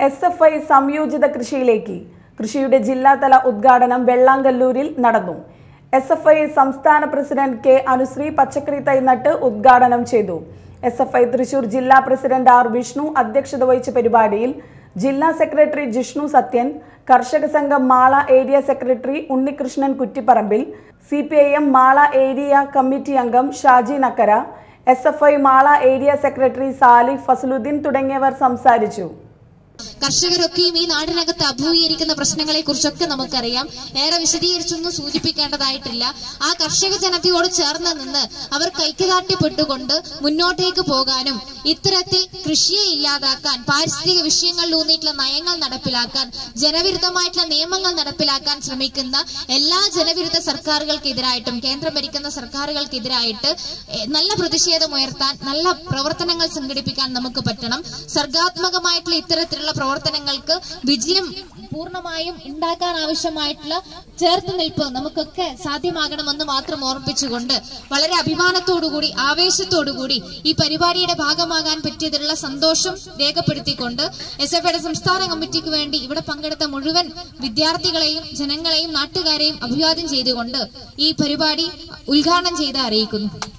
S F I സംയോജിത കൃഷിയിലേക്ക് കൃഷിയുടെ ജില്ലാതല ഉദ്ഘാടനം വെള്ളാങ്കല്ലൂരിൽ നടന്നു എസ് എഫ് ഐ സംസ്ഥാന പ്രസിഡന്റ് കെ അനുശ്രീ പച്ചക്കറി തൈ നട്ട് ഉദ്ഘാടനം ചെയ്തു എസ് എഫ് ഐ തൃശൂർ ജില്ലാ പ്രസിഡന്റ് ആർ വിഷ്ണു അധ്യക്ഷത വഹിച്ച പരിപാടിയിൽ ജില്ലാ സെക്രട്ടറി ജിഷ്ണു സത്യൻ കർഷക സംഘം Mala area secretary Unnikrishnan Kuttiparambil C P I M Mala area committee അംഗം Shaji Nakkara S F I Mala area secretary Salif Fasaluddeen തുടങ്ങിയവർ സംസാരിച്ചു കർഷകരൊക്കെയും ഈ നാടിനകത്ത് അഭിമുഖീകരിക്കുന്ന പ്രശ്നങ്ങളെ കുറിച്ചൊക്കെ നമുക്കറിയാം ഏറെ വിശദീകരിച്ചൊന്നും സൂചിപ്പിക്കേണ്ടതായിട്ടില്ല ആ കർഷക ജനതയോട് ചേർന്ന് നിന്ന് അവർ കൈക്കുകാട്ടിപ്പെട്ടുകൊണ്ട് മുന്നോട്ടേക്ക് പോകാനും ഇത്തരത്തിൽ കൃഷിയെ ഇല്ലാതാക്കാൻ പാരിസ്ഥിതിക വിഷയങ്ങളിൽ ഊന്നിയിട്ടുള്ള നയങ്ങൾ നടപ്പിലാക്കാൻ ജനവിരുദ്ധമായിട്ടുള്ള നിയമങ്ങൾ നടപ്പിലാക്കാൻ ശ്രമിക്കുന്ന എല്ലാ ജനവിരുദ്ധ സർക്കാരുകൾക്കെതിരായിട്ടും കേന്ദ്രം ഭരിക്കുന്ന സർക്കാരുകൾക്കെതിരായിട്ട് എ, നല്ല പ്രതിഷേധം ഉയർത്താൻ നല്ല പ്രവർത്തനങ്ങൾ സംഘടിപ്പിക്കാൻ നമുക്ക് പറ്റണം സർഗാത്മകമായിട്ടുള്ള ഇത്തരത്തിലുള്ള പ്രവർത്തനങ്ങൾക്ക് വിജയം പൂർണ്ണമായും ഉണ്ടാക്കാൻ ആവശ്യമായിട്ടുള്ള ചേർത്തുനിൽപ്പ് നമുക്കൊക്കെ സാധ്യമാകണമെന്ന് മാത്രം ഓർമ്മിപ്പിച്ചുകൊണ്ട് വളരെ അഭിമാനത്തോടുകൂടി ആവേശത്തോടുകൂടി ഈ പരിപാടിയുടെ ഭാഗമാകാൻ പറ്റിയതിലുള്ള സന്തോഷം രേഖപ്പെടുത്തിക്കൊണ്ട് എസ് എഫ് ഐയുടെ സംസ്ഥാന കമ്മിറ്റിക്ക് വേണ്ടി ഇവിടെ പങ്കെടുത്ത മുഴുവൻ വിദ്യാർത്ഥികളെയും ജനങ്ങളെയും നാട്ടുകാരെയും അഭിവാദ്യം ചെയ്തുകൊണ്ട് ഈ പരിപാടി ഉദ്ഘാടനം ചെയ്ത് അറിയിക്കുന്നു